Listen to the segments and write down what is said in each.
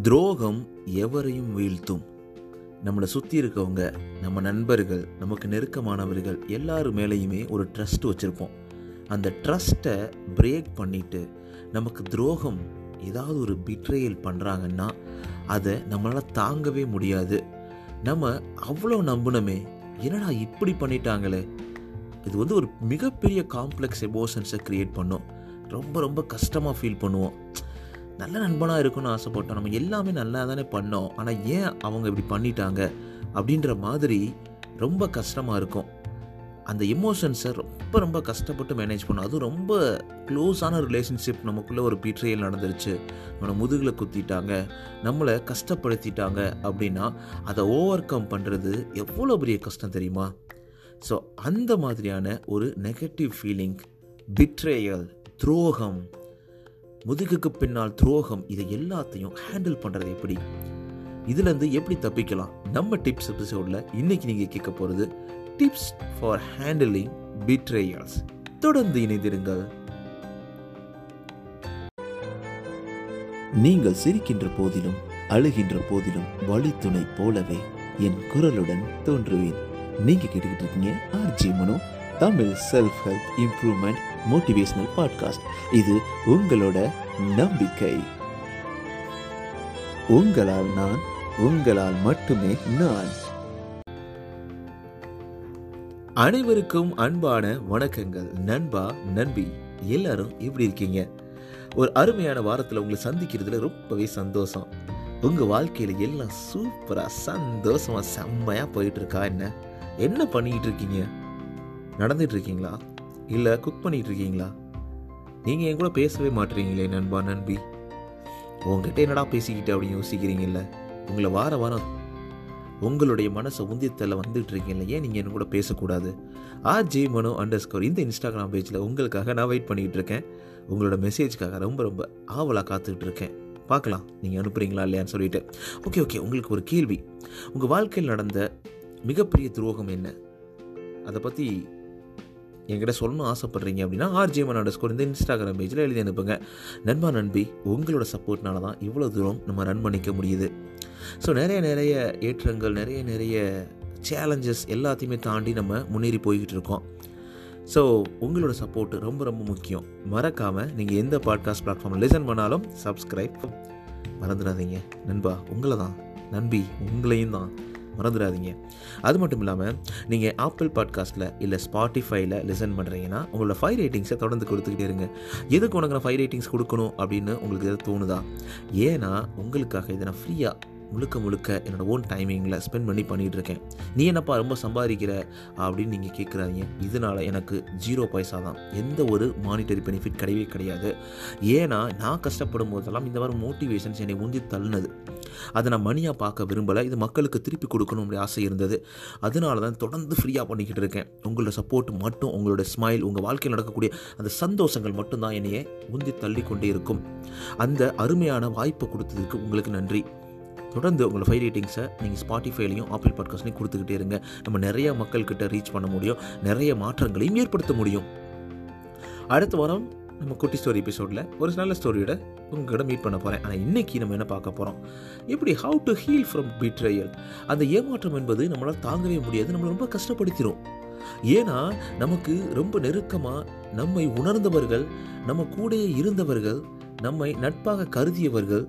துரோகம் எவரையும் வீழ்த்தும் நம்மளை சுற்றி இருக்கவங்க நம்ம நண்பர்கள் நமக்கு நெருக்கமானவர்கள் எல்லாரு மேலேயுமே ஒரு ட்ரஸ்ட் வச்சுருப்போம் அந்த ட்ரஸ்ட்டை பிரேக் பண்ணிட்டு நமக்கு துரோகம் ஏதாவது ஒரு பிட்ரேயல் பண்ணுறாங்கன்னா அதை நம்மளால் தாங்கவே முடியாது நம்ம அவ்வளோ நம்பினமே என்னடா இப்படி பண்ணிட்டாங்களே இது வந்து ஒரு மிகப்பெரிய காம்ப்ளெக்ஸ் எமோஷன்ஸை க்ரியேட் பண்ணும் ரொம்ப ரொம்ப கஷ்டமாக ஃபீல் பண்ணுவோம் நல்ல நண்பனாக இருக்கணும்னு ஆசைப்பட்டோம் நம்ம எல்லாமே நல்லா தானே பண்ணோம் ஆனால் ஏன் அவங்க இப்படி பண்ணிட்டாங்க அப்படின்ற மாதிரி ரொம்ப கஷ்டமாக இருக்கும் அந்த எமோஷன்ஸை ரொம்ப ரொம்ப கஷ்டப்பட்டு மேனேஜ் பண்ணும் அதுவும் ரொம்ப க்ளோஸான ரிலேஷன்ஷிப் நமக்குள்ளே ஒரு பீட்ரியல் நடந்துருச்சு நம்மளை முதுகில் குத்திட்டாங்க நம்மளை கஷ்டப்படுத்திட்டாங்க அப்படின்னா அதை ஓவர் கம் பண்ணுறது எவ்வளோ பெரிய கஷ்டம் தெரியுமா ஸோ அந்த மாதிரியான ஒரு நெகட்டிவ் ஃபீலிங் பிட்ரேயல் துரோகம் முதுகுக்கு பின்னால் துரோகம் இதை எல்லாத்தையும் ஹேண்டில் பண்ணுறது எப்படி இதுலேருந்து எப்படி தப்பிக்கலாம் நம்ம டிப்ஸ் எபிசோடில் இன்னைக்கு நீங்கள் கேட்க போகிறது டிப்ஸ் ஃபார் ஹேண்டிலிங் பிட்ரேயல்ஸ் தொடர்ந்து இணைந்திருங்கள் நீங்கள் சிரிக்கின்ற போதிலும் அழுகின்ற போதிலும் வழித்துணை போலவே என் குரலுடன் தோன்றுவேன் நீங்க கேட்டுக்கிட்டு இருக்கீங்க ஆர்ஜி மனோ Tamil self help improvement motivational podcast இது உங்களோட நம்பிக்கை உங்களால் நான் உங்களால் மட்டுமே நான் அனைவருக்கும் அன்பான வணக்கங்கள் நண்பா நண்பி எல்லாரும் எப்படி இருக்கீங்க ஒரு அருமையான வாரத்தில் உங்களை சந்திக்கிறதுல ரொம்பவே சந்தோஷம் உங்கள் வாழ்க்கையில் எல்லாம் சூப்பராக சந்தோஷமாக செம்மையாக போயிட்டு இருக்கா என்ன என்ன பண்ணிக்கிட்டு இருக்கீங்க நடந்துட்டு இருக்கீங்களா இல்லை குக் பண்ணிட்டு இருக்கீங்களா நீங்கள் என் கூட பேசவே மாட்டீங்களே நண்பா நண்பி உங்ககிட்ட என்னடா பேசிக்கிட்டு அப்படின்னு யோசிக்கிறீங்கல்ல உங்களை வார வாரம் உங்களுடைய மனசை உந்தித்தல வந்துட்டு இருக்கீங்கல்ல ஏன் நீங்கள் என்ன கூட பேசக்கூடாது R J Mano underscore இந்த இன்ஸ்டாகிராம் பேஜில் உங்களுக்காக நான் வெயிட் பண்ணிக்கிட்டு இருக்கேன் உங்களோட மெசேஜ்க்காக ரொம்ப ரொம்ப ஆவலாக காத்துக்கிட்டு இருக்கேன் பார்க்கலாம் நீங்கள் அனுப்புகிறீங்களா இல்லையான்னு சொல்லிட்டு ஓகே ஓகே உங்களுக்கு ஒரு கேள்வி உங்கள் வாழ்க்கையில் நடந்த மிகப்பெரிய துரோகம் என்ன அதை பற்றி என்கிட்ட சொல்லணும் ஆசைப்பட்றீங்க அப்படின்னா ஆர்ஜிஎம் அண்டர் ஸ்கோர் இந்த இன்ஸ்டாகிராம் பேஜில் எழுதி அனுப்புங்க நண்பா நண்பி உங்களோட சப்போர்ட்னால தான் இவ்வளோ தூரம் நம்ம ரன் பண்ணிக்க முடியுது ஸோ நிறைய நிறைய ஏற்றங்கள் நிறைய நிறைய சேலஞ்சஸ் எல்லாத்தையுமே தாண்டி நம்ம முன்னேறி போய்கிட்டு இருக்கோம் ஸோ உங்களோட சப்போர்ட் ரொம்ப ரொம்ப முக்கியம் மறக்காமல் நீங்கள் எந்த பாட்காஸ்ட் பிளாட்ஃபார்மில் லிசன் பண்ணாலும் சப்ஸ்கிரைப் மறந்துடாதீங்க நண்பா உங்களை தான் நம்பி உங்களையும் தான் மறந்துடாதீங்க அது மட்டும் இல்லாமல் நீங்கள் ஆப்பிள் பாட்காஸ்ட்டில் இல்லை ஸ்பாட்டிஃபைல லிசன் பண்ணுறீங்கன்னா உங்களோட ஃபைவ் ரேட்டிங்ஸை தொடர்ந்து கொடுத்துக்கிட்டே இருங்க எதுக்கு உனக்கு நான் ஃபைவ் ரேட்டிங்ஸ் கொடுக்கணும் அப்படின்னு உங்களுக்கு எதாவது தோணுதா ஏன்னா உங்களுக்காக இதை நான் ஃப்ரீயாக முழுக்க முழுக்க என்னோடய ஓன் டைமிங்கில் ஸ்பெண்ட் பண்ணி பண்ணிகிட்டு இருக்கேன் நீ என்னப்பா ரொம்ப சம்பாதிக்கிற அப்படின்னு நீங்கள் கேட்குறாதீங்க இதனால் எனக்கு ஜீரோ பைசா தான் எந்த ஒரு மானிட்டரி பெனிஃபிட் கிடையவே கிடையாது ஏன்னா நான் கஷ்டப்படும் போதெல்லாம் இந்த மாதிரி மோட்டிவேஷன்ஸ் என்னை உந்தி தள்ளினது அதை நான் மணியாக பார்க்க விரும்பலை இது மக்களுக்கு திருப்பி கொடுக்கணும் அப்படி ஆசை இருந்தது அதனால தான் தொடர்ந்து ஃப்ரீயாக பண்ணிக்கிட்டு இருக்கேன் உங்களோட சப்போர்ட் மட்டும் உங்களோட ஸ்மைல் உங்கள் வாழ்க்கையில் நடக்கக்கூடிய அந்த சந்தோஷங்கள் மட்டும்தான் என்னையே உந்தி தள்ளி கொண்டே இருக்கும் அந்த அருமையான வாய்ப்பை கொடுத்ததுக்கு உங்களுக்கு நன்றி தொடர்ந்து உங்களோட ஃபைவ் ரேட்டிங்ஸை நீங்கள் ஸ்பாட்டிஃபைலையும் ஆப்பிள் பாட்காஸ்ட்லையும் கொடுத்துக்கிட்டே இருங்க நம்ம நிறைய மக்கள்கிட்ட ரீச் பண்ண முடியும் நிறைய மாற்றங்களையும் ஏற்படுத்த முடியும் அடுத்த வாரம் நம்ம குட்டி ஸ்டோரி எபிசோடில் ஒரு நல்ல ஸ்டோரியோட உங்ககிட்ட மீட் பண்ண போகிறேன் ஆனால் இன்றைக்கி நம்ம என்ன பார்க்க போகிறோம் எப்படி how to heal from betrayal அந்த ஏமாற்றம் என்பது நம்மளால் தாங்கவே முடியாது நம்மளை ரொம்ப கஷ்டப்படுத்திடும் ஏன்னா நமக்கு ரொம்ப நெருக்கமாக நம்மை உணர்ந்தவர்கள் நம்ம கூடயே இருந்தவர்கள் நம்மை நட்பாக கருதியவர்கள்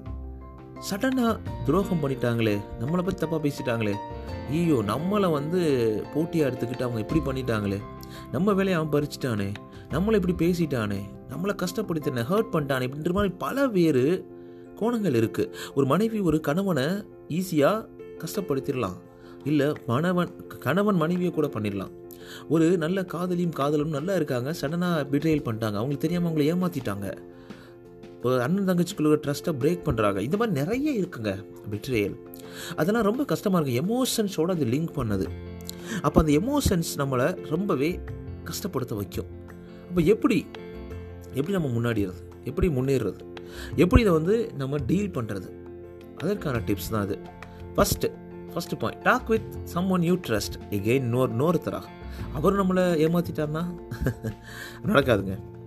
சடனாக துரோகம் பண்ணிட்டாங்களே நம்மளை பற்றி தப்பாக பேசிட்டாங்களே ஐயோ நம்மளை வந்து போட்டியாக எடுத்துக்கிட்டு அவங்க இப்படி பண்ணிட்டாங்களே நம்ம வேலையை அவன் பறிச்சிட்டானே நம்மளை இப்படி பேசிட்டானே நம்மளை கஷ்டப்படுத்தின ஹர்ட் பண்ணிட்டானே இப்படின்ற மாதிரி பல வேறு கோணங்கள் இருக்குது ஒரு மனைவி ஒரு கணவனை ஈஸியாக கஷ்டப்படுத்திடலாம் இல்லை மணவன் கணவன் மனைவியை கூட பண்ணிடலாம் ஒரு நல்ல காதலியும் காதலும் நல்லா இருக்காங்க சடனாக பிட்ரேல் பண்ணிட்டாங்க அவங்களுக்கு தெரியாமல் அவங்கள ஏமாற்றிட்டாங்க இப்போ அண்ணன் தங்கச்சிக்குள்ள ட்ரஸ்ட்டை பிரேக் பண்ணுறாங்க இந்த மாதிரி நிறைய இருக்குங்க பிட்ரேயல் அதெல்லாம் ரொம்ப கஷ்டமாக இருக்குது எமோஷன்ஸோடு அது லிங்க் பண்ணது அப்போ அந்த எமோஷன்ஸ் நம்மளை ரொம்பவே கஷ்டப்படுத்த வைக்கும் அப்போ எப்படி எப்படி நம்ம முன்னாடிறது எப்படி முன்னேறுறது எப்படி இதை வந்து நம்ம டீல் பண்ணுறது அதற்கான டிப்ஸ் தான் அது first first point talk with someone you trust again நோர் நோருத்தரா அவர் நம்மளை ஏமாற்றிட்டார்னா நடக்காதுங்க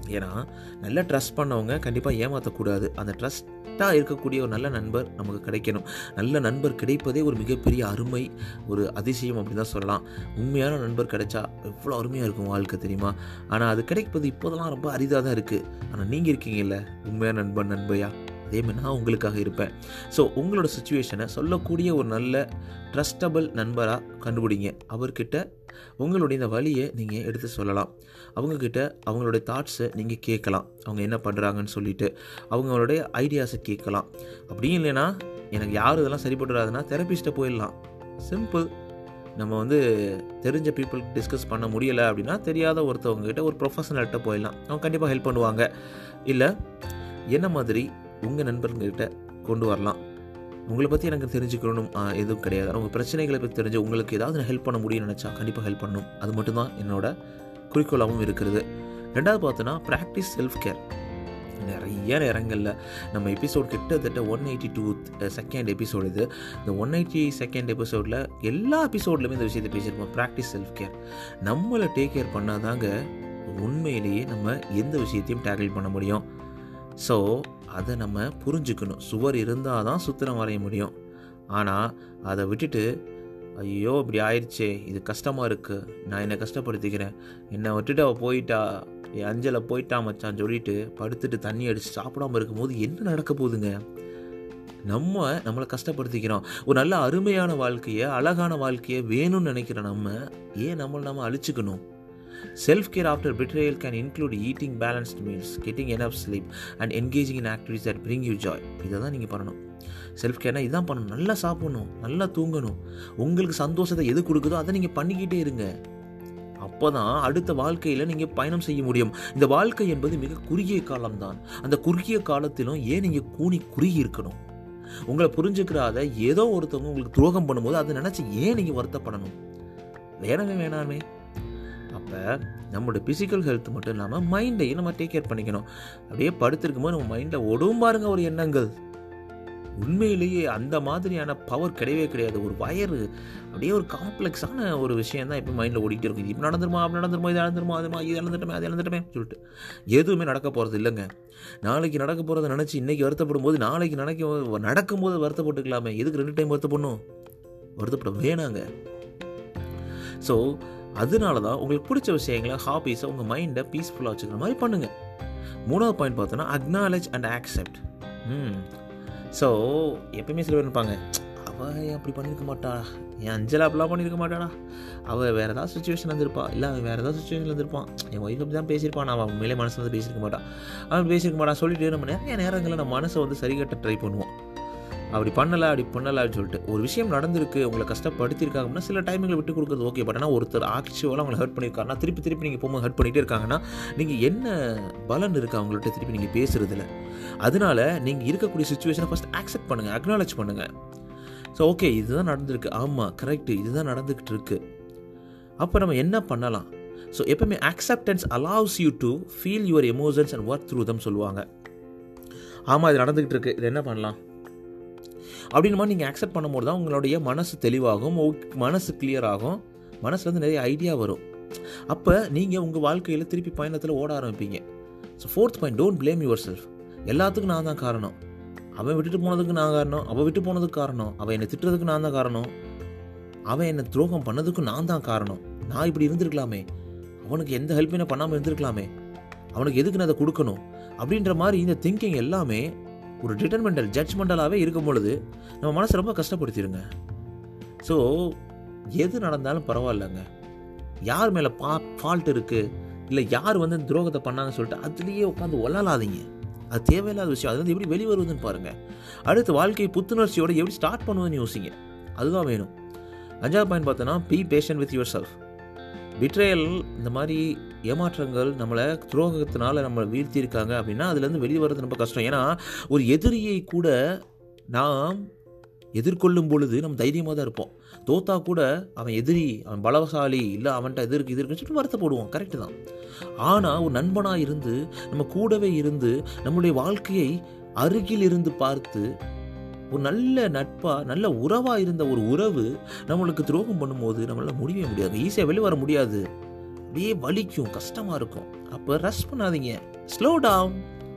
ஏன்னா நல்ல ட்ரஸ்ட் பண்ணவங்க கண்டிப்பாக ஏமாற்றக்கூடாது அந்த ட்ரஸ்ட்டாக இருக்கக்கூடிய ஒரு நல்ல நண்பர் நமக்கு கிடைக்கணும் நல்ல நண்பர் கிடைப்பதே ஒரு மிகப்பெரிய அருமை ஒரு அதிசயம் அப்படின்னு தான் சொல்லலாம் உண்மையான நண்பர் கிடைச்சா எவ்வளோ அருமையாக இருக்கும் வாழ்க்கை தெரியுமா ஆனால் அது கிடைப்பது இப்போதெல்லாம் ரொம்ப அரிதாக தான் இருக்குது ஆனால் நீங்கள் இருக்கீங்கல்ல உண்மையான நண்பன் நண்பையா அதே மாதிரி நான் உங்களுக்காக இருப்பேன் ஸோ உங்களோட சுச்சுவேஷனை சொல்லக்கூடிய ஒரு நல்ல ட்ரஸ்டபிள் நண்பராக கண்டுபிடிங்க அவர்கிட்ட உங்களுடைய இந்த வழியை நீங்கள் எடுத்து சொல்லலாம் அவங்கக்கிட்ட அவங்களுடைய தாட்ஸை நீங்கள் கேட்கலாம் அவங்க என்ன பண்ணுறாங்கன்னு சொல்லிட்டு அவங்களுடைய ஐடியாஸை கேட்கலாம் அப்படியும் இல்லைன்னா எனக்கு யார் இதெல்லாம் சரிப்பட்டு வராதுன்னா தெரபிஸ்ட்டை போயிடலாம் சிம்பிள் நம்ம வந்து தெரிஞ்ச பீப்புள் டிஸ்கஸ் பண்ண முடியலை அப்படின்னா தெரியாத ஒருத்தவங்க கிட்ட ஒரு ப்ரொஃபஷனல்கிட்ட போயிடலாம் அவங்க கண்டிப்பாக ஹெல்ப் பண்ணுவாங்க இல்லை என்ன மாதிரி உங்கள் நண்பர்கள்கிட்ட கொண்டு வரலாம் உங்களை பற்றி எனக்கு தெரிஞ்சுக்கணும் ஆ, எதுவும் கிடையாது ஆனால் உங்கள் பிரச்சனைகளை பற்றி தெரிஞ்சு உங்களுக்கு ஏதாவது ஹெல்ப் பண்ண முடியும்னு நினச்சா கண்டிப்பாக ஹெல்ப் பண்ணணும் அது மட்டும்தான் என்னோட குறிக்கோளாகவும் இருக்கிறது ரெண்டாவது பார்த்தோன்னா ப்ராக்டிஸ் செல்ஃப் கேர் நிறைய நேரங்களில் நம்ம எபிசோட் கிட்டத்தட்ட one eighty two second episode இது இந்த ஒன் எயிட்டி செகண்ட் எபிசோடில் எல்லா எபிசோட்லையுமே இந்த விஷயத்தை பேசியிருப்போம் ப்ராக்டிஸ் செல்ஃப் கேர் நம்மளை டேக் கேர் பண்ணாதாங்க உண்மையிலேயே நம்ம எந்த விஷயத்தையும் டேக்கிள் பண்ண முடியும் ஸோ அதை நம்ம புரிஞ்சுக்கணும் சுவர் இருந்தால் தான் சுத்திரம் வரைய முடியும் ஆனால் அதை விட்டுட்டு ஐயோ இப்படி ஆயிடுச்சே இது கஷ்டமாக இருக்குது நான் என்னை கஷ்டப்படுத்திக்கிறேன் என்னை விட்டுட்டு அவள் போயிட்டா என் அஞ்சலை போயிட்டா மச்சான் சொல்லிட்டு படுத்துட்டு தண்ணி அடித்து சாப்பிடாம இருக்கும்போது என்ன நடக்க போகுதுங்க நம்ம நம்மளை கஷ்டப்படுத்திக்கிறோம் ஒரு நல்ல அருமையான வாழ்க்கையை அழகான வாழ்க்கையை வேணும்னு நினைக்கிற நம்ம ஏன் நம்மளை நம்ம அழிச்சுக்கணும் self care after betrayal can include eating balanced meals getting enough sleep and engaging in activities that bring you joy இதை தான் நீங்கள் பண்ணணும் செல்ஃப் கேர்னா இதான் பண்ணணும் நல்லா சாப்பிடணும் நல்லா தூங்கணும் உங்களுக்கு சந்தோஷத்தை எது கொடுக்குதோ அதை நீங்கள் பண்ணிக்கிட்டே இருங்க அப்போ தான் அடுத்த வாழ்க்கையில் நீங்கள் பயணம் செய்ய முடியும் இந்த வாழ்க்கை என்பது மிக குறுகிய காலம்தான் அந்த குறுகிய காலத்திலும் ஏன் நீங்கள் கூனி குறுகி இருக்கணும் உங்களை புரிஞ்சுக்கிறாத ஏதோ ஒருத்தவங்க உங்களுக்கு துரோகம் பண்ணும்போது அதை நினச்சி ஏன் நீங்கள் வருத்தப்படணும் வேணவே வேணாமே அப்போ நம்மளோட ஃபிசிக்கல் ஹெல்த் மட்டும் இல்லாமல் மைண்டையும் நம்ம டேக் கேர் பண்ணிக்கணும் அப்படியே படுத்திருக்கும்போது நம்ம மைண்டில் ஒடும் பாருங்க ஒரு எண்ணங்கள் உண்மையிலேயே அந்த மாதிரியான பவர் கிடையவே கிடையாது ஒரு வயரு அப்படியே ஒரு காம்ப்ளெக்ஸான ஒரு விஷயம் தான் இப்போ மைண்டில் ஓடிட்டு இருக்கும் இது இப்படி நடந்துருமா அப்படி நடந்துருமா இது நடந்துருமா அதுமா இது இழந்துட்டோமே அது இழந்துட்டோமே சொல்லிட்டு எதுவுமே நடக்க போகிறது இல்லைங்க நாளைக்கு நடக்க போகிறத நினச்சி இன்னைக்கு வருத்தப்படும் போது நாளைக்கு நடக்க நடக்கும்போது வருத்தப்பட்டுக்கலாமே எதுக்கு ரெண்டு டைம் வருத்தப்படணும் வருத்தப்பட வேணாங்க ஸோ அதனால தான் உங்களுக்கு பிடிச்ச விஷயங்களை ஹாபீஸை உங்கள் மைண்டை பீஸ்ஃபுல்லாக வச்சுக்கிற மாதிரி பண்ணுங்கள் மூணாவது பாயிண்ட் பார்த்தோன்னா acknowledge and accept hmm so எப்பயுமே சில பேர் இருப்பாங்க அவள் அப்படி பண்ணியிருக்க மாட்டா என் அஞ்சலா அப்படிலாம் பண்ணியிருக்க மாட்டாடா அவள் வேறு ஏதாவது சுச்சுவேஷன் வந்திருப்பா இல்லை அவன் வேறு ஏதாவது சுச்சுவேஷன் வந்திருப்பான் என் ஒய்ஃப் அப்படி தான் பேசியிருப்பான் அவன் உண்மையிலே மனசு வந்து பேசியிருக்க மாட்டான் அவன் பேசியிருக்க மாட்டான் சொல்லிட்டு நம்ம நிறைய நேரங்களில் நம்ம மனசை வந்து சரி கட்ட ட்ரை பண்ணுவோம் அப்படி பண்ணலை அப்படி பண்ணலை அப்படின்னு சொல்லிட்டு ஒரு விஷயம் நடந்திருக்கு உங்களை கஷ்டப்படுத்தியிருக்காங்க அப்படின்னா சில டைமில் விட்டு கொடுக்குறது ஓகே பட் ஆனால் ஒருத்தர் ஆக்சுவலாக அவங்களை ஹர்ட் பண்ணியிருக்காருன்னா திருப்பி திருப்பி நீங்கள் போகும்போது ஹர்ட் பண்ணிகிட்டே இருக்காங்கன்னா நீங்கள் என்ன பலன் இருக்குது அவங்கள்ட்ட திருப்பி நீங்கள் பேசுறதுல அதனால நீங்கள் இருக்கக்கூடிய சுச்சுவேஷனை ஃபஸ்ட் அக்செப்ட் பண்ணுங்கள் அக்னாலேஜ் பண்ணுங்கள் ஸோ ஓகே இதுதான் நடந்திருக்கு ஆமாம் கரெக்டு இதுதான் நடந்துக்கிட்டு இருக்கு அப்போ நம்ம என்ன பண்ணலாம் ஸோ எப்பவுமே acceptance allows you to feel your emotions and work through them சொல்லுவாங்க ஆமாம் இது நடந்துக்கிட்டு இருக்கு இது என்ன பண்ணலாம் அப்படின்னு மாதிரி நீங்கள் அக்செப்ட் பண்ணும்போது தான் உங்களுடைய மனசு தெளிவாகும் உங்க மனசு clear ஆகும் மனசுல இருந்து நிறைய ஐடியா வரும் அப்போ நீங்கள் உங்கள் வாழ்க்கையில் திருப்பி பயணத்தில் ஓட ஆரம்பிப்பீங்க so fourth point don't blame yourself எல்லாத்துக்கும் நான் தான் காரணம் அவன் விட்டுட்டு போனதுக்கு நான் காரணம் அவள் விட்டு போனதுக்கு காரணம் அவன் என்னை திட்டுறதுக்கு நான் தான் காரணம் அவன் என்னை துரோகம் பண்ணதுக்கு நான் தான் காரணம் நான் இப்படி இருந்திருக்கலாமே அவனுக்கு எந்த ஹெல்ப்புமே பண்ணாமல் இருந்திருக்கலாமே அவனுக்கு எதுக்கு நான் அதை கொடுக்கணும் அப்படின்ற மாதிரி இந்த திங்கிங் எல்லாமே ஒரு டிட்டர்மெண்டல் ஜட்ஜ்மெண்டலாகவே இருக்கும் பொழுது நம்ம மனசை ரொம்ப கஷ்டப்படுத்திடுங்க ஸோ எது நடந்தாலும் பரவாயில்லைங்க யார் மேலே பா ஃபால்ட் இருக்குது இல்லை யார் வந்து இந்த துரோகத்தை பண்ணாங்கன்னு சொல்லிட்டு அதுலேயே உட்காந்து ஒல்லாலாதீங்க அது தேவையில்லாத விஷயம் அது வந்து எப்படி வெளி வருதுன்னு பாருங்கள் அடுத்து வாழ்க்கையை புத்துணர்ச்சியோட எப்படி ஸ்டார்ட் பண்ணுவதுன்னு யோசிங்க அதுதான் வேணும் அஞ்சாவது பாயிண்ட் பார்த்தோன்னா be patient with yourself betrayal இந்த மாதிரி ஏமாற்றங்கள் நம்மளை துரோகத்தினால நம்மளை வீழ்த்தியிருக்காங்க அப்படின்னா அதுலேருந்து வெளியே வர்றது ரொம்ப கஷ்டம் ஏன்னா ஒரு எதிரியை கூட நாம் எதிர்கொள்ளும் பொழுது நம்ம தைரியமாக தான் இருப்போம் தோத்தா கூட அவன் எதிரி அவன் பலவசாலி இல்லை அவன்கிட்ட எது இருக்கு இது இருக்குன்னு சொல்லிட்டு வருத்தப்படுவோம் கரெக்டு தான் ஆனால் ஒரு நண்பனாக இருந்து நம்ம கூடவே இருந்து நம்மளுடைய வாழ்க்கையை அருகில் இருந்து பார்த்து ஒரு நல்ல நட்பாக நல்ல உறவாக இருந்த ஒரு உறவு நம்மளுக்கு துரோகம் பண்ணும்போது நம்மளால் முடியவே முடியாது ஈஸியாக வெளியே வர முடியாது அப்படியே வலிக்கும் கஷ்டமாக இருக்கும் அப்போ ரஷ் பண்ணாதீங்க ஸ்லோ டவுன்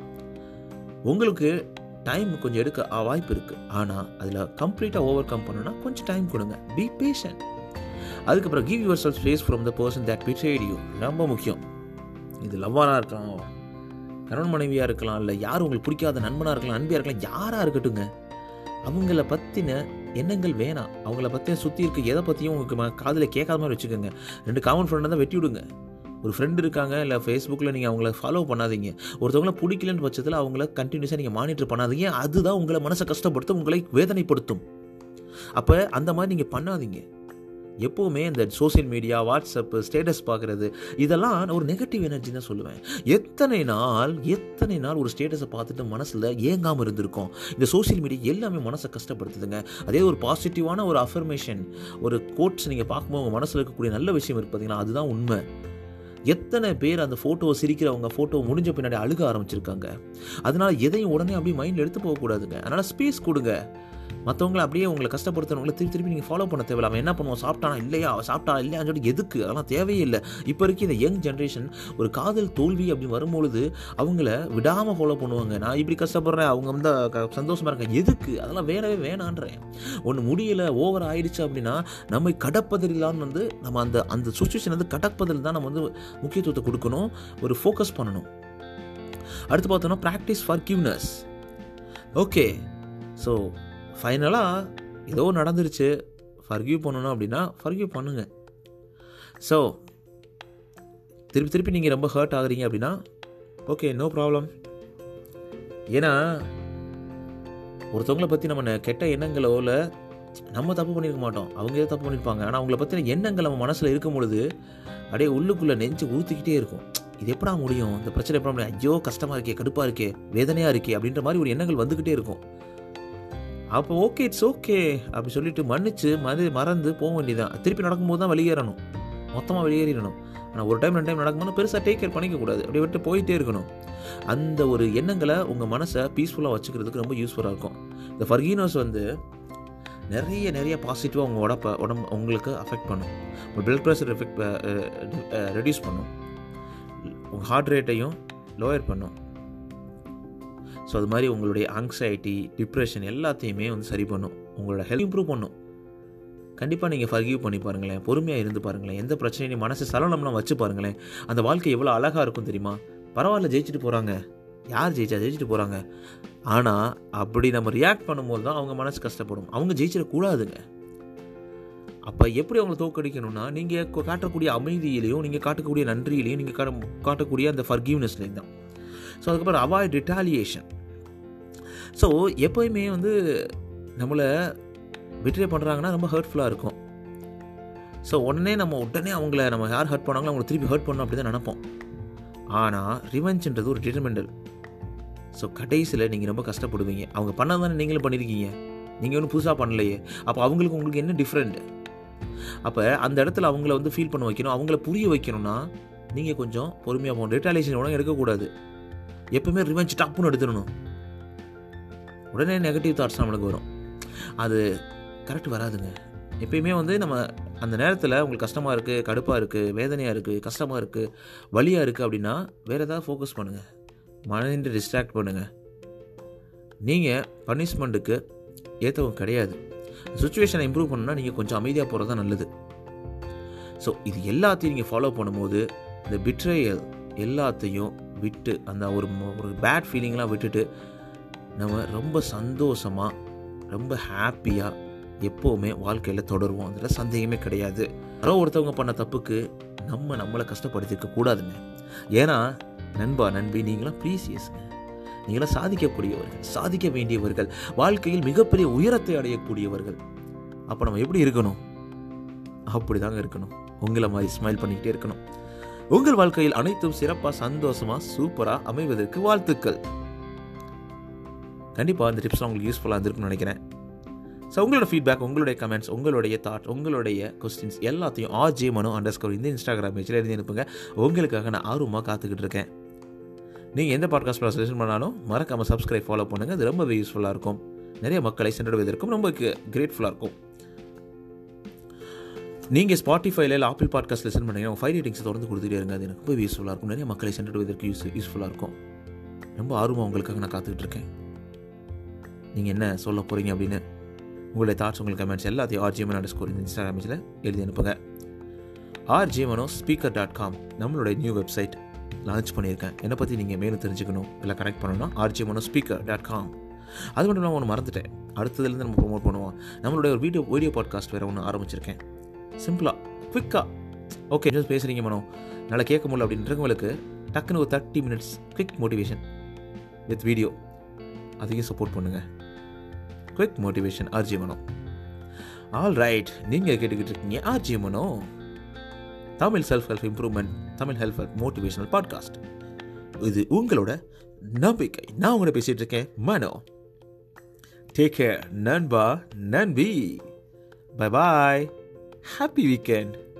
உங்களுக்கு டைம் கொஞ்சம் எடுக்க ஆ, வாய்ப்பு இருக்குது ஆனால் அதில் கம்ப்ளீட்டாக ஓவர் கம் பண்ணணும்னா கொஞ்சம் டைம் கொடுங்க பி பேஷன் அதுக்கப்புறம் give yourself space from the person that betrayed you ரொம்ப முக்கியம் இது லவ்வாராக இருக்கலாம் கணவன் மனைவியாக இருக்கலாம் இல்லை யார் உங்களுக்கு பிடிக்காத நண்பனாக இருக்கலாம் நண்பியாக இருக்கலாம் யாராக இருக்கட்டுங்க அவங்கள பற்றின எண்ணங்கள் வேணாம் அவங்கள பற்றி சுற்றி இருக்க எதை பற்றியும் உங்களுக்கு காதில் கேட்காத மாதிரி வச்சுக்கோங்க ரெண்டு காமன் ஃப்ரெண்டை தான் வெட்டி விடுங்க ஒரு ஃப்ரெண்டு இருக்காங்க இல்லை ஃபேஸ்புக்கில் நீங்கள் அவங்கள ஃபாலோ பண்ணாதீங்க ஒருத்தவங்கள பிடிக்கலன்னு பட்சத்தில் அவங்கள கண்டினியூஸாக நீங்கள் மானிட்டர் பண்ணாதீங்க அதுதான் உங்களை மனசை கஷ்டப்படுத்தும் உங்களை வேதனைப்படுத்தும் அப்போ அந்த மாதிரி நீங்கள் பண்ணாதீங்க எப்போவுமே இந்த சோஷியல் மீடியா வாட்ஸ்அப்பு ஸ்டேட்டஸ் பார்க்குறது இதெல்லாம் ஒரு நெகட்டிவ் எனர்ஜி தான் சொல்லுவேன் எத்தனை நாள் எத்தனை நாள் ஒரு ஸ்டேட்டஸை பார்த்துட்டு மனசில் ஏங்காமல் இருந்திருக்கோம் இந்த சோஷியல் மீடியா எல்லாமே மனசை கஷ்டப்படுத்துதுங்க அதே ஒரு பாசிட்டிவான ஒரு அஃபர்மேஷன் ஒரு கோட்ஸ் நீங்கள் பார்க்கும்போது உங்கள் மனசில் இருக்கக்கூடிய நல்ல விஷயம் இருக்கு பார்த்தீங்கன்னா அதுதான் உண்மை எத்தனை பேர் அந்த ஃபோட்டோவை சிரிக்கிறவங்க ஃபோட்டோ முடிஞ்ச பின்னாடி அழுக ஆரம்பிச்சிருக்காங்க அதனால எதையும் உடனே அப்படியே மைண்டில் எடுத்து போகக்கூடாதுங்க அதனால் ஸ்பேஸ் கொடுங்க மற்றவங்கள அப்படியே உங்களை கஷ்டப்படுத்துறவங்கள திருப்பி திருப்பி நீங்கள் ஃபாலோ பண்ண தேவையில்ல அவன் என்ன பண்ணுவான் சாப்பிட்டானா இல்லையா அவன் சாப்பிட்டா இல்லையான்னு சொல்லி எதுக்கு அதெல்லாம் தேவையே இல்லை இப்போ இருக்க இந்த யங் ஜென்ரேஷன் ஒரு காதல் தோல்வி அப்படின்னு வரும்பொழுது அவங்கள விடாமல் ஃபாலோ பண்ணுவாங்க நான் இப்படி கஷ்டப்படுறேன் அவங்க வந்து க- சந்தோஷமா இருக்காங்க எதுக்கு அதெல்லாம் வேணவே வேணான்றேன் ஒன்று முடியல ஓவர் ஆயிடுச்சு அப்படின்னா நம்மை கடப்பதிலான்னு வந்து நம்ம அந்த அந்த சுச்சுவேஷன் வந்து கடப்பதில் தான் நம்ம வந்து முக்கியத்துவத்தை கொடுக்கணும் ஒரு ஃபோக்கஸ் பண்ணணும் அடுத்து பார்த்தோன்னா practice forgiveness okay so ஃபைனலாக ஏதோ நடந்துருச்சு ஃபர்கியூ பண்ணணும் அப்படின்னா ஃபர்கியூ பண்ணுங்க ஸோ திருப்பி திருப்பி நீங்கள் ரொம்ப ஹர்ட் ஆகுறீங்க அப்படின்னா ஓகே நோ ப்ராப்ளம் ஏன்னா ஒருத்தவங்களை பற்றி நம்ம நெ- கெட்ட எண்ணங்களோ இல்லை நம்ம தப்பு பண்ணியிருக்க மாட்டோம் அவங்க ஏதோ தப்பு பண்ணியிருப்பாங்க ஆனால் அவங்கள பற்றின எண்ணங்கள் நம்ம மனசில் இருக்கும் பொழுது அப்படியே உள்ளுக்குள்ளே நெஞ்சு உறுத்திக்கிட்டே இருக்கும் இது எப்படா முடியும் இந்த பிரச்சனை எப்படா முடியும் ஐயோ கஷ்டமாக இருக்கே கடுப்பாக இருக்கே வேதனையாக இருக்கே அப்படின்ற மாதிரி ஒரு எண்ணங்கள் வந்துக்கிட்டே இருக்கும் அப்போ ஓகே இட்ஸ் ஓகே அப்படி சொல்லிட்டு மன்னிச்சு மறு மறந்து போக வேண்டியதான் திருப்பி நடக்கும்போது தான் வெளியேறணும் மொத்தமாக வெளியேறிடணும் ஆனால் ஒரு டைம் ரெண்டு டைம் நடக்கும்போது பெருசாக டேக் கேர் பண்ணிக்க கூடாது அப்படியே விட்டு போயிட்டே இருக்கணும் அந்த ஒரு எண்ணங்களை உங்கள் மனசை பீஸ்ஃபுல்லாக வச்சுக்கிறதுக்கு ரொம்ப யூஸ்ஃபுல்லாக இருக்கும் இந்த ஃபர்கீனோஸ் வந்து நிறைய நிறைய பாசிட்டிவாக உங்கள் உடம்ப உடம்பு உங்களுக்கு அஃபெக்ட் பண்ணும் உங்கள் பிளட் ப்ரெஷர் எஃபெக்ட் ரெடியூஸ் பண்ணும் உங்கள் ஹார்ட் ரேட்டையும் லோயர் பண்ணும் ஸோ அது மாதிரி உங்களுடைய ஆங்ஸைட்டி டிப்ரெஷன் எல்லாத்தையுமே வந்து சரி பண்ணும் உங்களோட ஹெல்த் இம்ப்ரூவ் பண்ணும் கண்டிப்பாக நீங்கள் ஃபர்கிவ் பண்ணி பாருங்களேன் பொறுமையாக இருந்து பாருங்களேன் எந்த பிரச்சனையும் மனசு சலனம்லாம் வச்சு பாருங்களேன் அந்த வாழ்க்கை எவ்வளோ அழகாக இருக்கும் தெரியுமா பரவாயில்ல ஜெயிச்சுட்டு போகிறாங்க யார் ஜெயிச்சா ஜெயிச்சுட்டு போகிறாங்க ஆனால் அப்படி நம்ம ரியாக்ட் பண்ணும்போது தான் அவங்க மனசு கஷ்டப்படும் அவங்க ஜெயிச்சிடக்கூடாதுங்க அப்போ எப்படி அவங்களை தோக்கடிக்கணும்னா நீங்கள் காட்டக்கூடிய அமைதியிலையும் நீங்கள் காட்டக்கூடிய நன்றியிலையும் நீங்கள் காட்ட காட்டக்கூடிய அந்த ஃபர்கிவ்னஸ்லேயும் தான் ஸோ அதுக்கப்புறம் அவாய்ட் ரிட்டாலியேஷன் ஸோ எப்போயுமே வந்து நம்மளை விட்ரே பண்ணுறாங்கன்னா ரொம்ப ஹர்ட்ஃபுல்லாக இருக்கும் ஸோ உடனே நம்ம உடனே அவங்கள நம்ம யார் ஹர்ட் பண்ணாங்களோ அவங்கள திருப்பி ஹர்ட் பண்ணணும் அப்படி தான் நினைப்போம் ஆனால் ரிவெஞ்சுன்றது ஒரு டிட்டர்மெண்டல் ஸோ கடைசியில் நீங்கள் ரொம்ப கஷ்டப்படுவீங்க அவங்க பண்ணது தானே நீங்களும் பண்ணியிருக்கீங்க நீங்கள் ஒன்றும் புதுசாக பண்ணலையே அப்போ அவங்களுக்கு உங்களுக்கு என்ன டிஃப்ரெண்ட் அப்போ அந்த இடத்துல அவங்கள வந்து ஃபீல் பண்ண வைக்கணும் அவங்கள புரிய வைக்கணும்னா நீங்கள் கொஞ்சம் பொறுமையாக போகணும் ரிட்டாலியேஷன் உடனே எடுக்கக்கூடாது எப்பவுமே ரிவெஞ்ச் டப்புன்னு எடுத்துடணும் உடனே நெகட்டிவ் தாட்ஸ் நம்மளுக்கு வரும் அது கரெக்ட் வராதுங்க எப்பயுமே வந்து நம்ம அந்த நேரத்தில் உங்களுக்கு கஷ்டமாக இருக்குது கடுப்பாக இருக்குது வேதனையாக இருக்குது கஷ்டமாக இருக்குது வலியாக இருக்குது அப்படின்னா வேறு ஏதாவது ஃபோக்கஸ் பண்ணுங்கள் மைண்டை டிஸ்ட்ராக்ட் பண்ணுங்கள் நீங்கள் பனிஷ்மெண்ட்டுக்கு ஏற்றவங்க கிடையாது சுச்சுவேஷனை இம்ப்ரூவ் பண்ணணும்னா நீங்கள் கொஞ்சம் அமைதியாக போகிறது தான் நல்லது ஸோ இது எல்லாத்தையும் நீங்கள் ஃபாலோ பண்ணும்போது இந்த பிட்ரேயல் எல்லாத்தையும் விட்டு அந்த ஒரு ம- ஒரு பேட் ஃபீலிங்லாம் விட்டுட்டு நம்ம ரொம்ப சந்தோஷமாக ரொம்ப ஹாப்பியாக எப்போவுமே வாழ்க்கையில் தொடருவோம் அதில் சந்தேகமே கிடையாது யாரோ ஒருத்தவங்க பண்ண தப்புக்கு நம்ம நம்மளை கஷ்டப்படுத்திருக்க கூடாதுங்க ஏன்னா நண்பா நண்பி நீங்களாம் ப்ரீசியஸ்ங்க நீங்களாம் சாதிக்கக்கூடியவர்கள் சாதிக்க வேண்டியவர்கள் வாழ்க்கையில் மிகப்பெரிய உயரத்தை அடையக்கூடியவர்கள் அப்போ நம்ம எப்படி இருக்கணும் அப்படி தாங்க இருக்கணும் உங்களை மாதிரி ஸ்மைல் பண்ணிக்கிட்டே இருக்கணும் உங்கள் வாழ்க்கையில் அனைத்தும் சிறப்பாக சந்தோஷமாக சூப்பராக அமைவதற்கு வாழ்த்துக்கள் கண்டிப்பாக இந்த டிப்ஸ் உங்களுக்கு யூஸ்ஃபுல்லாக இருந்திருக்கும்னு நினைக்கிறேன் ஸோ உங்களோட ஃபீட்பேக் உங்களுடைய கமெண்ட்ஸ் உங்களுடைய தாட் உங்களுடைய கொஸ்டின்ஸ் எல்லாத்தையும் ஆர்ஜே மனு அண்டர் ஸ்கோர் இந்த இன்ஸ்டாகிராம் பேஜில் எழுதி அனுப்புங்க உங்களுக்காக நான் ஆர்வமாக காத்துக்கிட்டு இருக்கேன் நீங்கள் எந்த பாட்காஸ்ட் ப்ளஸ் லிசன் பண்ணாலும் மறக்காமல் சப்ஸ்கிரைப் ஃபாலோ பண்ணுங்கள் அது ரொம்பவே யூஸ்ஃபுல்லாக இருக்கும் நிறைய மக்களை சென்றடைவதற்கும் ரொம்ப கிரேட்ஃபுல்லாக இருக்கும் நீங்கள் ஸ்பாட்டிஃபைல இல்லை ஆப்பிள் பாட்காஸ்ட் லிசன் பண்ணீங்கன்னா ஃபைவ் ரேட்டிங்ஸ் தொடர்ந்து கொடுத்துட்டே இருங்க அது எனக்கு ரொம்ப யூஸ்ஃபுல்லாக இருக்கும் நிறைய மக்களை சென்று இதற்கு யூஸ் யூஸ்ஃபுல்லாக இருக்கும் ரொம்ப ஆர்வமாக உங்களுக்காக நான் காத்துக்கிட்டு இருக்கேன் நீங்கள் என்ன சொல்ல போகிறீங்க அப்படின்னு உங்களுடைய தாட்ஸ் உங்களுக்கு கமெண்ட்ஸ் எல்லாத்தையும் ஆர்ஜிஎம்என் அண்டர் ஸ்கோர் இந்த இன்ஸ்டாகிராம் பேஜில் எழுதி அனுப்புங்க ஆர்ஜிஎம்எனோ ஸ்பீக்கர் டாட் காம் நம்மளுடைய நியூ வெப்சைட் லான்ச் பண்ணியிருக்கேன் என்னை பற்றி நீங்கள் மேலும் தெரிஞ்சுக்கணும் இல்லை கனெக்ட் பண்ணணும்னா ஆர்ஜிஎம்எனோ ஸ்பீக்கர் டாட் காம் அது மட்டும் இல்லாமல் ஒன்று மறந்துட்டேன் அடுத்ததுலேருந்து நம்ம ப்ரோமோட் பண்ணுவோம் நம்மளுடைய ஒரு வீடியோ வீடியோ பாட்காஸ்ட் வேறு ஒன்று ஆரம்பிச்சிருக்கேன் சிம்பிளாக குவிக்காக ஓகே நியூஸ் பேசுகிறீங்க மனோ நல்லா கேட்க முடியல அப்படின்றவங்களுக்கு டக்குன்னு ஒரு thirty minutes quick motivation with video அதையும் சப்போர்ட் பண்ணுங்கள் quick motivation RG Mano all right நீங்கள் கேட்டுக்கிட்டு இருக்கீங்க ஆர்ஜி மனோ Tamil self help improvement Tamil help help motivational podcast இது உங்களோட நம்பிக்கை நான் உங்களை பேசிகிட்டு இருக்கேன் மனோ டேக் கேர் நண்பா நன்பி பை பாய் ஹாப்பி வீக்கெண்ட்